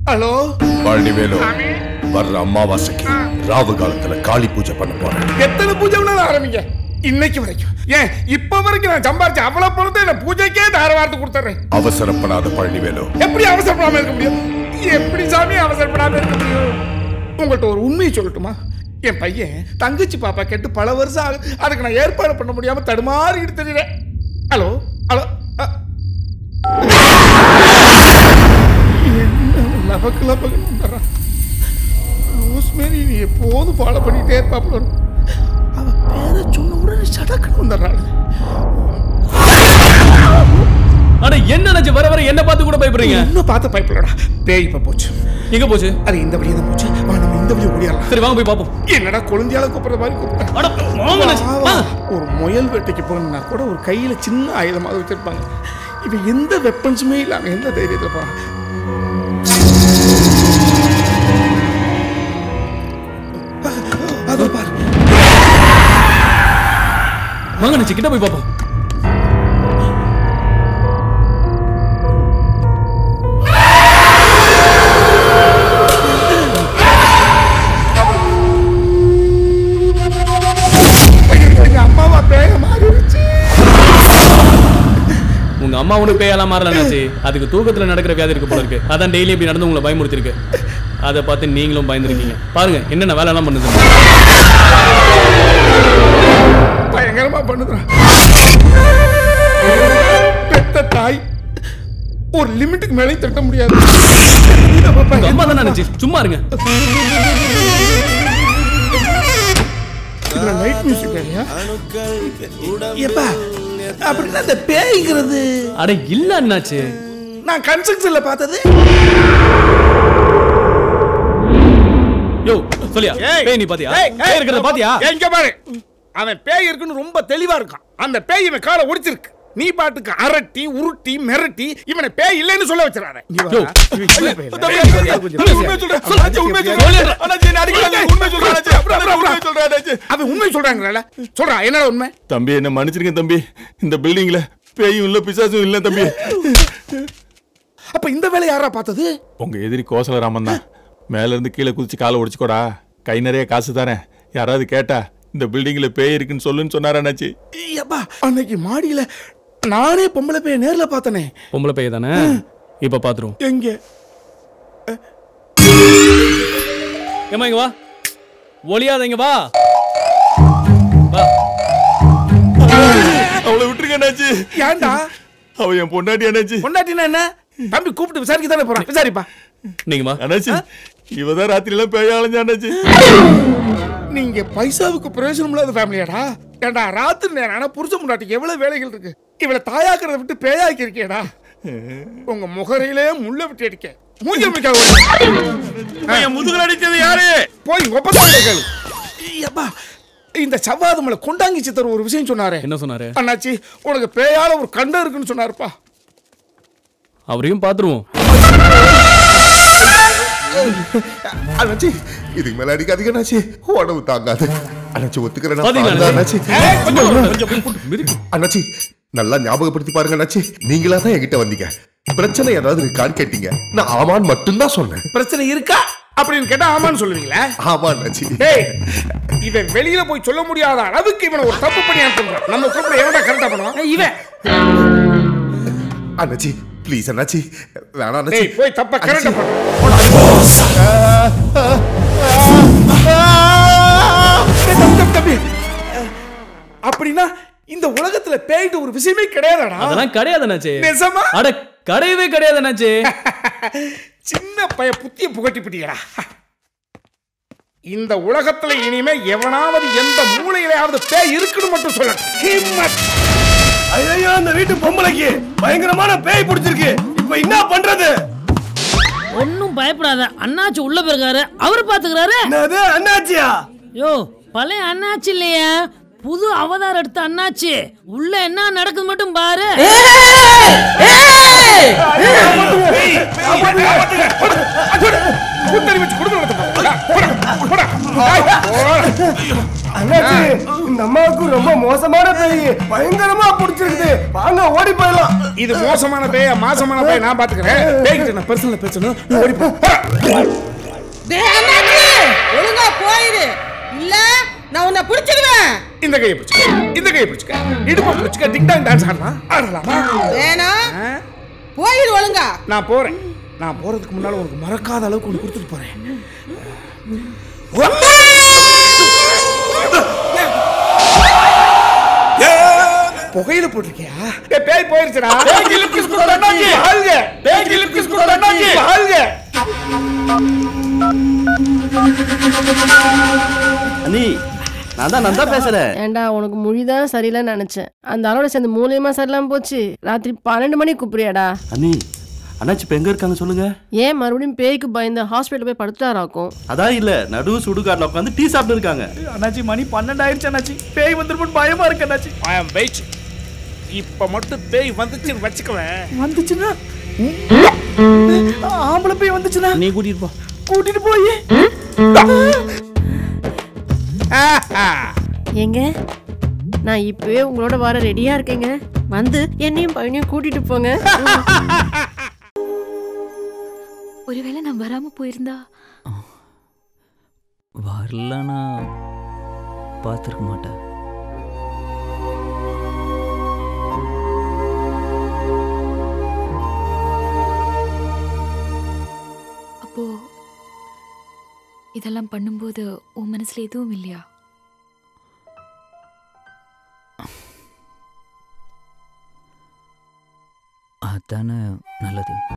Hello Palanivelu வர்ற அமாவாசைக்கு ராவு காலத்துல காளி பூஜை பண்ண போறேன் எத்தனை பூஜை வேணாலும் ஆரம்பிங்க இன்னைக்கு வரைக்கும் ஏன் இப்ப வரைக்கும் நான் சம்பாரிச்ச அவ்வளவு பணத்தை நான் பூஜைக்கே தார வார்த்து கொடுத்துறேன் அவசரப்படாத பழனிவேலு எப்படி அவசரப்படாம இருக்க முடியும் எப்படி சாமி அவசரப்படாம இருக்க முடியும் உங்கள்கிட்ட ஒரு உண்மையை சொல்லட்டுமா என் பையன் தங்கச்சி பாப்பா கெட்டு பல வருஷம் ஆகுது அதுக்கு நான் ஏற்பாடு பண்ண முடியாம தடுமாறிக்கிட்டு தெரியுறேன் ஹலோ ஹலோ அ. என்ன லபக்கு லபக்கு லூஸ் மாரி நீ எப்போதும் ஃபாலோ பண்ணிட்டே இருப்பாப்புல அவ பேரை சொன்ன உடனே சடக்குன்னு வந்துடுறாள் அட என்ன நினைச்சு வர வர என்ன பார்த்து கூட பயப்படுறீங்க இன்னும் பார்த்து பயப்படடா பேய் இப்ப போச்சு எங்க போச்சு அது இந்த வழியா தான் போச்சு வா நம்ம இந்த வழியா ஓடிடலாம் சரி வாங்க போய் பாப்போம் என்னடா குழந்தையால கூப்பிடுற மாதிரி கூப்பிடுறேன் அட வாங்க அண்ணாச்சி, வா, வா. வாங்க. ஒரு முயல் வேட்டைக்கு போனா கூட ஒரு கையில சின்ன ஆயுதமாக வச்சிருப்பாங்க இவன் எந்த வெப்பன்ஸுமே இல்லாம எந்த தைரியத்துல போறான் அதோ பாரு வாங்க நினைச்சு கிட்ட போய் பாப்போம் எங்க அம்மாவா பேய மாறிடுச்சு உங்க அம்மா ஒண்ணு பேயெல்லாம் மாறல என்னாச்சு அதுக்கு தூக்கத்துல நடக்கிற வியாதி இருக்கு போல இருக்கு அதான் டெய்லி இப்படி நடந்து உங்களை பயமுறுத்திருக்கு அதை பார்த்து நீங்களும் பயந்துருக்கீங்க பாருங்க என்னென்ன வேலை எல்லாம் பண்ணுது பயங்கரமா பண்ணுதுடா பெத்த தாய் ஒரு லிமிட்டுக்கு மேலே தட்ட முடியாது உங்க அம்மா தானே நினைச்சு சும்மா இருங்க இதுல லைட் மியூசிக் வேறையா எப்பா அப்படின்னா அந்த பேய்ங்கிறது அட இல்ல அண்ணாச்சு நான் கன்ஸ்ட்ரக்ஷன்ல பார்த்தது யோ சொல்லியா பேய் நீ பாத்தியா பேய் இருக்கிறத பாத்தியா எங்க பாரு அவன் பேய் இருக்குன்னு ரொம்ப தெளிவா இருக்கான் அந்த பேய் இவன் காலை ஒடிச்சிருக்கு நீ பாட்டுக்கு அரட்டி உருட்டி மிரட்டி இவனை பேய் இல்லைன்னு சொல்ல வச்சிடாத இங்க யோ, வாடா. இவன் சின்ன பையன் இல்ல. கொஞ்சம் அவன் உண்மை சொல்றாங்கல்ல சொல்றா என்னடா உண்மை தம்பி என்ன மன்னிச்சிருங்க தம்பி இந்த பில்டிங்ல பேயும் இல்ல பிசாசும் இல்ல தம்பி அப்ப இந்த வேலை யாரா பார்த்தது உங்க எதிரி கோசலராமன் தான் மேல இருந்து கீழே குதிச்சு காலை உடைச்சுக்கோடா கை நிறைய காசு தானே யாராவது கேட்டா இந்த பில்டிங்ல பேய் இருக்குன்னு சொல்லுன்னு சொன்னாரா அண்ணாச்சி ஐயப்பா அன்னைக்கு மாடியில நானே பொம்பளை பேய நேர்ல பார்த்தனே பொம்பளை பேய் தானே இப்ப பாத்துருவோம் எங்க ஏமா இங்க வா ஒளியாத இங்க வா வா அவளை விட்டுருங்க அண்ணாச்சி ஏன்டா அவ என் பொண்டாட்டி அண்ணாச்சி பொண்டாட்டினா என்ன தம்பி கூப்பிட்டு விசாரிக்க தானே போறான் விசாரிப்பா நீங்கம்மா அண்ணாச்சி இவதான் ராத்திரி எல்லாம் பேய அலைஞ்சா அண்ணாச்சி நீங்க பைசாவுக்கு பிரயோஜனம் இல்லாத ஃபேமிலியாடா ஏண்டா ராத்திரி நேரம் ஆனா புருஷ முன்னாட்டிக்கு எவ்வளவு வேலைகள் இருக்கு இவளை தாயாக்குறத விட்டு பேயாக்கி இருக்கேடா உங்க முகரையிலே முள்ள விட்டு அடிக்க மூஞ்சி முடிக்காத முதுகுல அடிச்சது யாரு போய் ஒப்பந்தாங்க கேளு ஐயப்பா இந்த சவ்வாது மலை கொண்டாங்கி சித்தர் ஒரு விஷயம் சொன்னாரே என்ன சொன்னாரு அண்ணாச்சி உனக்கு பேயால ஒரு கண்டம் இருக்குன்னு சொன்னாருப்பா அவரையும் பாத்துருவோம் அண்ணாச்சி இதுக்கு மேல அடிக்காதீங்க அண்ணாச்சி உடம்பு தாங்காது அண்ணாச்சி ஒத்துக்கிறேன் பாத்தீங்களா அண்ணாச்சி ஏய், கொஞ்சம் கொஞ்சம் கொஞ்சம் போட்டு மிதிக்கு. அண்ணாச்சி நல்லா ஞாபகப்படுத்தி பாருங்க அண்ணாச்சி நீங்களா தான் என்கிட்ட வந்தீங்க பிரச்சனை ஏதாவது இருக்கான்னு கேட்டீங்க நான் ஆமான்னு மட்டும்தான் சொன்னேன் பிரச்சனை இருக்கா அப்படின்னு கேட்டா ஆமான்னு சொல்லுவீங்களா ஆமா அண்ணாச்சி டேய் இவன் வெளியில போய் சொல்ல முடியாத அளவுக்கு இவனை ஒரு தப்பு பண்ணி அனுப்புறான் நம்ம குரூப்ல எவன்டா கரெக்டா பண்ணுவான் இவன் அண்ணாச்சி ப்ளீஸ் அண்ணாச்சி வேணாம் அண்ணாச்சி டேய் போய் தப்ப கரெக்டா பண்ணு டேய், தம்பி, தம்பி, தம்பி. அப்படின்னா இந்த உலகத்துல பேய்ட்டு ஒரு விஷயமே கிடையாதாடா அதெல்லாம் கிடையாது அண்ணாச்சி நிஜமா அட கிடையவே கிடையாது அண்ணாச்சி சின்ன பைய புத்திய புகட்டி பிடிக்கிறா இந்த உலகத்துல இனிமே எவனாவது எந்த மூலையிலாவது பேய் இருக்குன்னு மட்டும் சொல்லணும் ஐயோ அந்த வீட்டு பொம்பளைக்கு பயங்கரமான பேய் பிடிச்சிருக்கு இப்ப என்ன பண்றது ஒன்னும் பயப்படாத அண்ணாச்சி உள்ள போயிருக்காரு அவர் பாத்துக்கிறாரு என்னது அண்ணாச்சியா யோ பழைய அண்ணாச்சி இல்லையா புது அவதாரம் எடுத்த அண்ணாச்சி உள்ள என்ன நடக்குது மட்டும் பாரு குத்தறி வச்சு கொடுத்து போடா போடா போடா அண்ணாச்சி இந்த அம்மாவுக்கு ரொம்ப மோசமான பேய் பயங்கரமா பிடிச்சிருக்குது வாங்க ஓடி போயிடலாம் இது மோசமான பேய மாசமான பேய நான் பாத்துக்கிறேன் பேய்கிட்ட நான் பர்சனல் பேசணும் நீ ஓடி போ டேய் அண்ணாச்சி ஒழுங்கா போயிரு இல்ல நான் உன்னை பிடிச்சிருவேன் இந்த கையை பிடிச்சுக்க இந்த கையை பிடிச்சுக்க இடுப்பை பிடிச்சுக்க டிக் டாக் டான்ஸ் ஆடலாம் ஆடலாமா வேணாம் ஆ? போயிரு ஒழுங்கா நான் போறேன் நான் போறதுக்கு முன்னால உனக்கு மறக்காத அளவுக்கு ஒன்று கொடுத்துட்டு போறேன் புகையில போட்டிருக்கியா ஏய், பேய் போயிருச்சுடா வாழ்க வாழ்க அண்ணி நான் தான் நந்தா பேசுறேன் ஏண்டா உனக்கு மொழிதான் சரியில்லைன்னு நினைச்சேன் அந்த ஆளோட சேர்ந்து மூலியமா சரியில்லாம போச்சு ராத்திரி பன்னெண்டு மணிக்கு கூப்பிடுறியாடா அண்ணி அண்ணாச்சி இப்ப எங்க இருக்காங்க சொல்லுங்க ஏன் மறுபடியும் பேய்க்கு பயந்து ஹாஸ்பிட்டல் போய் படுத்துட்டாராக்கும் அதான் இல்ல நடு சுடுகாட்டில் உட்காந்து டீ சாப்பிட்டு இருக்காங்க அண்ணாச்சி மணி பன்னெண்டாயிருச்சு அண்ணாச்சி பேய் வந்துருமோன்னு பயமா இருக்கு அண்ணாச்சி ஐ அம் வெயிட் இப்ப மட்டும் பேய் வந்துச்சுன்னு வச்சுக்குவேன் வந்துச்சுன்னா ஆம்பளை பேய் வந்துச்சுன்னா நீ கூட்டிட்டு போ கூட்டிட்டு போய் ஏங்க நான் இப்பவே உங்களோட வர ரெடியா இருக்கேங்க வந்து என்னையும் பையனையும் கூட்டிட்டு போங்க ஒருவேளை நான் வராம போயிருந்தா வரலனா பார்த்துருக்க மாட்டேன் அப்போ இதெல்லாம் பண்ணும்போது உன் மனசுல எதுவும் இல்லையா அதானே நல்லது